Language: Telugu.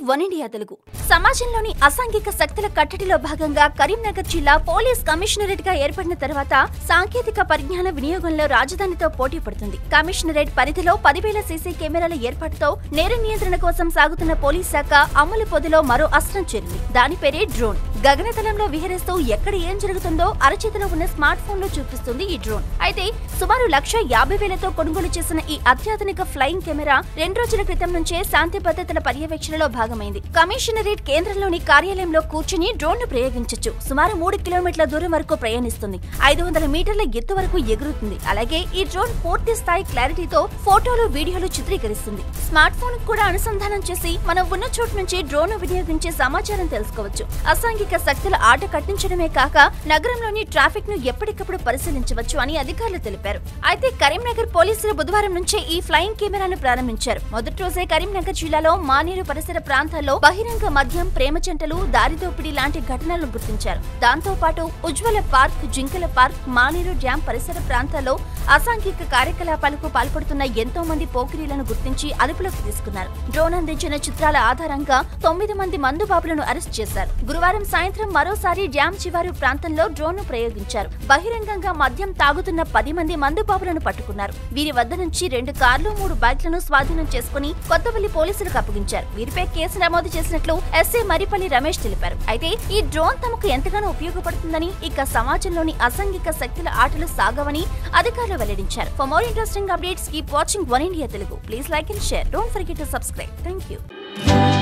వన్ ఇండియా తెలుగు సమాజంలోని అసాంఘిక శక్తుల కట్టడిలో భాగంగా కరీంనగర్ జిల్లా పోలీస్ కమిషనరేట్ గా ఏర్పడిన తర్వాత సాంకేతిక పరిజ్ఞాన వినియోగంలో రాజధానితో పోటీ పడుతుంది కమిషనరేట్ పరిధిలో పదివేల సీసీ కెమెరాల ఏర్పాటుతో నేర నియంత్రణ కోసం సాగుతున్న పోలీస్ శాఖ అమలు పొదిలో మరో అస్త్రం చేరింది దాని పేరే డ్రోన్ గగనతలంలో విహరిస్తూ ఎక్కడ ఏం జరుగుతుందో అరచేతిలో ఉన్న స్మార్ట్ ఫోన్ లో చూపిస్తుంది ఈ డ్రోన్ అయితే సుమారు లక్ష యాభై వేలతో కొనుగోలు చేసిన ఈ అత్యాధునిక ఫ్లయింగ్ కెమెరా రెండు రోజుల క్రితం నుంచే శాంతి భద్రతల పర్యవేక్షణలో భాగమైంది కమిషనరేట్ కేంద్రంలోని కార్యాలయంలో కూర్చుని డ్రోన్ ను ప్రయోగించొచ్చు సుమారు మూడు కిలోమీటర్ల దూరం వరకు ప్రయాణిస్తుంది ఐదు వందల మీటర్ల ఎత్తు వరకు ఎగురుతుంది అలాగే ఈ డ్రోన్ పూర్తి స్థాయి క్లారిటీతో ఫోటోలు వీడియోలు చిత్రీకరిస్తుంది స్మార్ట్ ఫోన్ కూడా అనుసంధానం చేసి మనం ఉన్న చోటు నుంచి డ్రోన్ ను వినియోగించే సమాచారం తెలుసుకోవచ్చు అసాంఘిక శక్తుల ఆట కట్టించడమే కాక నగరంలోని ట్రాఫిక్ ను ఎప్పటికప్పుడు పరిశీలించవచ్చు అని అధికారులు తెలిపారు అయితే కరీంనగర్ పోలీసులు బుధవారం నుంచే ఈ ఫ్లయింగ్ కెమెరాను ప్రారంభించారు మొదటి రోజే కరీంనగర్ జిల్లాలో మానేరు పరిసర ప్రాంతాల్లో బహిరంగ మద్యం ప్రేమ జంటలు దారిదోపిడీ లాంటి ఘటనలను గుర్తించారు దాంతో పాటు ఉజ్వల పార్క్ జింకల పార్క్ మానేరు డ్యాం పరిసర ప్రాంతాల్లో అసాంఘిక కార్యకలాపాలకు పాల్పడుతున్న ఎంతో మంది పోకిరీలను గుర్తించి అదుపులోకి తీసుకున్నారు డ్రోన్ అందించిన చిత్రాల ఆధారంగా తొమ్మిది మంది మందుబాబులను అరెస్ట్ చేశారు గురువారం సాయంత్రం మరోసారి డ్యాం చివారు ప్రాంతంలో డ్రోన్ ను ప్రయోగించారు బహిరంగంగా మద్యం తాగుతున్న పది మంది మందుబాబులను పట్టుకున్నారు వీరి వద్ద నుంచి రెండు కార్లు మూడు బైక్లను స్వాధీనం చేసుకుని కొత్తపల్లి పోలీసులకు అప్పగించారు వీరిపై కేసు నమోదు చేసినట్లు ఎస్ఐ మరిపల్లి రమేష్ తెలిపారు అయితే ఈ డ్రోన్ తమకు ఎంతగానో ఉపయోగపడుతుందని ఇక సమాజంలోని అసాంఘిక శక్తుల ఆటలు సాగవని అధికారులు వెల్లడించారు for more interesting updates keep watching one India Telugu please like and share don't forget to subscribe thank you